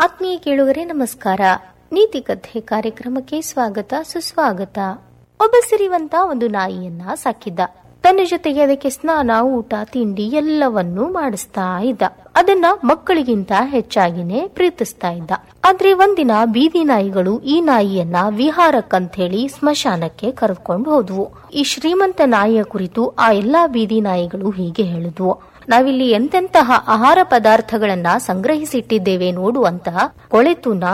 ಆತ್ಮೀಯ ಕೇಳುಗರೆ ನಮಸ್ಕಾರ ನೀತಿ ಕಥೆ ಕಾರ್ಯಕ್ರಮಕ್ಕೆ ಸ್ವಾಗತ ಸುಸ್ವಾಗತ ಒಬ್ಬ ಸಿರಿವಂತ ಒಂದು ನಾಯಿಯನ್ನ ಸಾಕಿದ್ದ ತನ್ನ ಜೊತೆಗೆ ಅದಕ್ಕೆ ಸ್ನಾನ ಊಟ ತಿಂಡಿ ಎಲ್ಲವನ್ನೂ ಮಾಡಿಸ್ತಾ ಇದ್ದ ಅದನ್ನ ಮಕ್ಕಳಿಗಿಂತ ಹೆಚ್ಚಾಗಿನೇ ಪ್ರೀತಿಸ್ತಾ ಇದ್ದ ಆದ್ರೆ ಒಂದಿನ ಬೀದಿ ನಾಯಿಗಳು ಈ ನಾಯಿಯನ್ನ ವಿಹಾರಕ್ಕಂತ ಹೇಳಿ ಸ್ಮಶಾನಕ್ಕೆ ಕರೆದುಕೊಂಡು ಹೋದ್ವು ಈ ಶ್ರೀಮಂತ ನಾಯಿಯ ಕುರಿತು ಆ ಎಲ್ಲಾ ಬೀದಿ ನಾಯಿಗಳು ಹೀಗೆ ಹೇಳಿದ್ವು ನಾವಿಲ್ಲಿ ಎಂತೆಂತಹ ಆಹಾರ ಪದಾರ್ಥಗಳನ್ನ ಸಂಗ್ರಹಿಸಿಟ್ಟಿದ್ದೇವೆ ನೋಡು ಅಂತ ಕೊಳೆತು